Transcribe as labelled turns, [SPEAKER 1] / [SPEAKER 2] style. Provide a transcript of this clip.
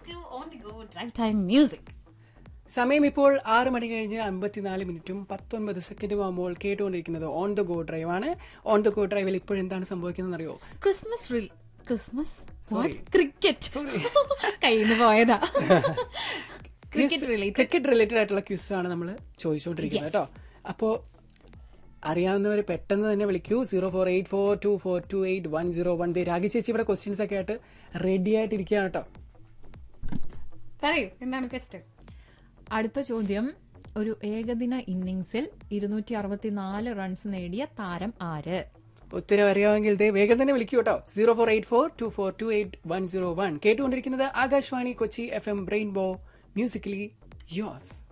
[SPEAKER 1] To on the go drive time music
[SPEAKER 2] സമയം ഇപ്പോൾ ആറ് മണി കഴിഞ്ഞ് അമ്പത്തിനാല് മിനിറ്റും പത്തൊൻപത് സെക്കൻഡും ആകുമ്പോൾ കേട്ടുകൊണ്ടിരിക്കുന്നത് ഓൺ ദ ഗോ ഡ്രൈവ് ആണ് ഓൺ ദ ഗോ ഡ്രൈവിൽ ഇപ്പോൾ എന്താണ് സംഭവിക്കുന്നത് അറിയോ
[SPEAKER 1] ക്രിസ്മസ് റിൽ ക്രിസ്മസ്
[SPEAKER 2] Sorry.
[SPEAKER 1] ക്രിക്കറ്റ് കയ്യിൽ നിന്ന് പോയതാ ക്രിക്കറ്റ് റിലേറ്റഡ്
[SPEAKER 2] ക്രിക്കറ്റ് റിലേറ്റഡ് ആയിട്ടുള്ള ക്യൂസ് ആണ് നമ്മൾ ചോദിച്ചുകൊണ്ടിരിക്കുന്നത് കേട്ടോ അപ്പോ അറിയാവുന്നവർ പെട്ടെന്ന് തന്നെ വിളിക്കൂ zero four eight four two four two eight one zero one Ragi ചേച്ചി ഇവിടെ ക്വസ്റ്റ്യൻസ് ഒക്കെ ആയിട്ട് റെഡി ആയിട്ടിരിക്കുകയാണ് കേട്ടോ
[SPEAKER 1] പറയൂ എന്താണ് ക്വസ്റ്റ്യൻ
[SPEAKER 3] അടുത്ത ചോദ്യം ഒരു ഏകദിന ഇന്നിംഗ്സിൽ ഇരുന്നൂറ്റി അറുപത്തിനാല് റൺസ് നേടിയ താരം ആര്
[SPEAKER 2] ഉത്തരം അറിയാമെങ്കിൽ ദേ വേഗം തന്നെ വിളിക്കൂ കേട്ടോ zero four eight four two four two eight one zero one കേട്ടുകൊണ്ടിരിക്കുന്നത് Akashvani Kochi F M rainbow musically യോസ്